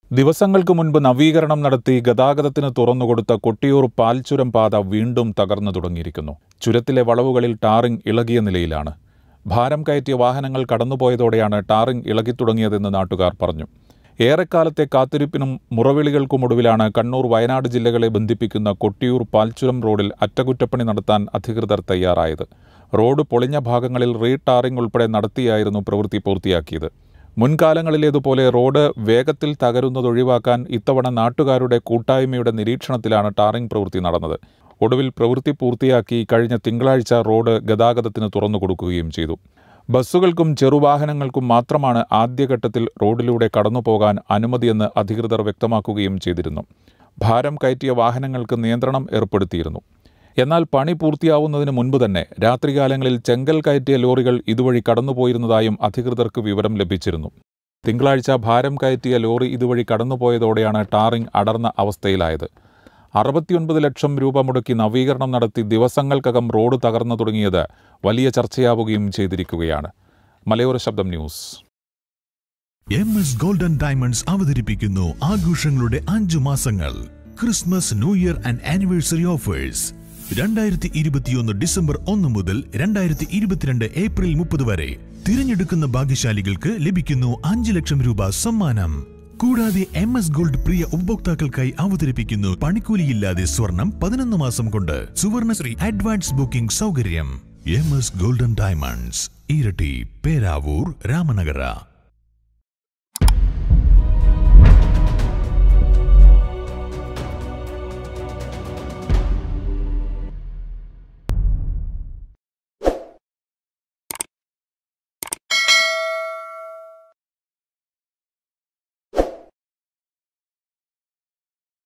ദിവസങ്ങൾക്ക് മുൻപ് നവീകരണം നടത്തി ഗതാഗതത്തിന് തുറന്നുകൊടുത്ത കൊട്ടിയൂർ പാൽച്ചുരം പാത വീണ്ടും തകർന്നു തുടങ്ങിയിരിക്കുന്നു ചുരത്തിലെ വളവുകളിൽ ടാറിംഗ് ഇളകിയ നിലയിലാണ് ഭാരം കയറ്റിയ വാഹനങ്ങൾ കടന്നുപോയതോടെയാണ് ടാറിംഗ് ഇളകിത്തുടങ്ങിയതെന്ന് നാട്ടുകാർ പറഞ്ഞു ഏറെക്കാലത്തെ കാത്തിരിപ്പിനും മുറവിളികൾക്കുമൊടുവിലാണ് കണ്ണൂർ വയനാട് ജില്ലകളെ ബന്ധിപ്പിക്കുന്ന കൊട്ടിയൂർ പാൽച്ചുരം റോഡിൽ അറ്റകുറ്റപ്പണി നടത്താൻ അധികൃതർ തയ്യാറായത് റോഡ് പൊളിഞ്ഞ ഭാഗങ്ങളിൽ റീ ടാറിംഗ് ഉൾപ്പെടെ നടത്തിയായിരുന്നു പ്രവൃത്തി പൂർത്തിയാക്കിയത് മുൻകാലങ്ങളിലേതുപോലെ റോഡ് വേഗത്തിൽ തകരുന്നതൊഴിവാക്കാൻ ഇത്തവണ നാട്ടുകാരുടെ കൂട്ടായ്മയുടെ നിരീക്ഷണത്തിലാണ് ടാറിംഗ് പ്രവൃത്തി നടന്നത് ഒടുവിൽ പ്രവൃത്തി പൂർത്തിയാക്കി കഴിഞ്ഞ തിങ്കളാഴ്ച റോഡ് ഗതാഗതത്തിന് തുറന്നുകൊടുക്കുകയും ചെയ്തു ബസ്സുകൾക്കും ചെറുവാഹനങ്ങൾക്കും മാത്രമാണ് ആദ്യഘട്ടത്തിൽ റോഡിലൂടെ കടന്നുപോകാൻ അനുമതിയെന്ന് അധികൃതർ വ്യക്തമാക്കുകയും ചെയ്തിരുന്നു ഭാരം കയറ്റിയ വാഹനങ്ങൾക്ക് നിയന്ത്രണം ഏർപ്പെടുത്തിയിരുന്നു എന്നാൽ പണി പൂർത്തിയാവുന്നതിന് മുൻപ് തന്നെ രാത്രികാലങ്ങളിൽ ചെങ്കൽ കയറ്റിയ ലോറികൾ ഇതുവഴി കടന്നുപോയിരുന്നതായും അധികൃതർക്ക് വിവരം ലഭിച്ചിരുന്നു തിങ്കളാഴ്ച ഭാരം കയറ്റിയ ലോറി ഇതുവഴി കടന്നുപോയതോടെയാണ് ടാറിംഗ് അടർന്ന അവസ്ഥയിലായത് അറുപത്തിയൊൻപത് ലക്ഷം രൂപ മുടക്കി നവീകരണം നടത്തി ദിവസങ്ങൾക്കകം റോഡ് തകർന്നു തുടങ്ങിയത് വലിയ ചർച്ചയാവുകയും ചെയ്തിരിക്കുകയാണ് മലയോര ശബ്ദം news M S golden diamonds അവതരിപ്പിക്കുന്നു ആഘോഷങ്ങളുടെ അഞ്ചു മാസങ്ങൾ Christmas new year and anniversary offers രണ്ടായിരത്തി ഇരുപത്തിയൊന്ന് ഡിസംബർ ഒന്ന് മുതൽ രണ്ടായിരത്തി ഇരുപത്തിരണ്ട് ഏപ്രിൽ മുപ്പത് വരെ തിരഞ്ഞെടുക്കുന്ന ഭാഗ്യശാലികൾക്ക് ലഭിക്കുന്നു അഞ്ച് ലക്ഷം രൂപ സമ്മാനം കൂടാതെ എം എസ് ഗോൾഡ് പ്രിയ ഉപഭോക്താക്കൾക്കായി അവതരിപ്പിക്കുന്നു പണിക്കൂലിയില്ലാതെ സ്വർണം പതിനൊന്ന് മാസം കൊണ്ട് സുവർണശ്രീ അഡ്വാൻസ് ബുക്കിംഗ് സൗകര്യം എം എസ് ഗോൾഡൻ ഡയമണ്ട്സ് ഇരട്ടി പേരാവൂർ രാമനഗര